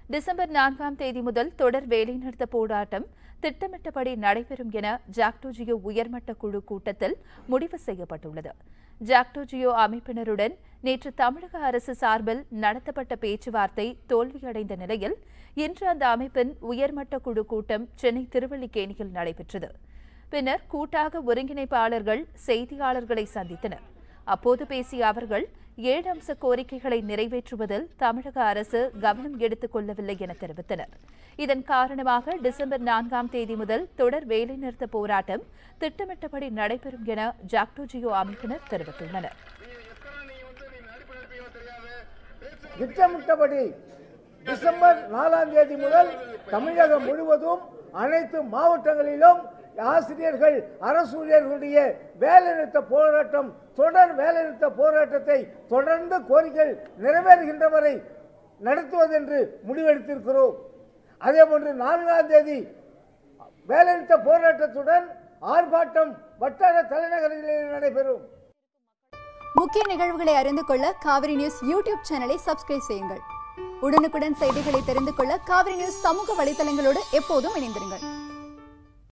December நான்காம் தேதி முதல் தொடர் வேலைநிறுத்த போராட்டம் திட்டமிட்டபடி நடைபெறும் என ஜாக்டோஜியோ உயர்மட்ட குழு கூட்டத்தில் முடிவு செய்யப்பட்டுள்ளது ஜாக்டோஜியோ அமைப்பினருடன் நேற்று தமிழக அரசு சார்பில் நடத்தப்பட்ட பேச்சுவார்த்தை தோல்வியடைந்த நிலையில் இன்று அந்த அமைப்பின் உயர்மட்ட குழு கூட்டம் சென்னை திருவல்லிக்கேணியில் நடைபெற்றது பின்னர் கூட்டாக ஒருங்கிணைப்பாளர்கள் செய்தியாளர்களை சந்தித்தனர் அப்போது பேசிய அவர்கள் ஏழு அம்ச கோரிக்கைகளை நிறைவேற்றுவதில் தமிழக அரசு கவனம் எடுத்துக் கொள்ளவில்லை என தெரிவித்தனர் இதன் காரணமாக டிசம்பர் நான்காம் தேதி முதல் தொடர் வேலைநிறுத்த போராட்டம் திட்டமிட்டபடி நடைபெறும் என ஜாக்டோஜியோ அமைப்பினர் தெரிவித்துள்ளனர் திட்டமிட்டபடி டிசம்பர் நாலாம் தேதி முதல் தமிழகம் முழுவதும் அனைத்து மாவட்டங்களிலும் ஆசிரியர்கள் அரசு ஊழியர்களுடைய வேலைநிறுத்த போராட்டம் தொடர் வேலைநிறுத்த போராட்டத்தை தொடர்ந்து கோரிக்கை நிறைவேறுகின்ற வரை நடத்துவதென்று முடிவெடுத்திருக்கிறோம் அதேபோன்று நான்காம் தேதி வேலைநிறுத்த போராட்டத்துடன் ஆர்ப்பாட்டம் வட்டார தலைநகரங்களில் நடைபெறும் முக்கிய நிகழ்வுகளை அறிந்து கொள்ள காவிரி நியூஸ் யூடியூப் சேனலை சப்ஸ்கிரைப் செய்யுங்கள் உடனுக்குடன் செய்திகளை தெரிந்து கொள்ள காவிரி நியூஸ் சமூக வலைதளங்களோடு எப்போதும் இணைந்திருங்கள்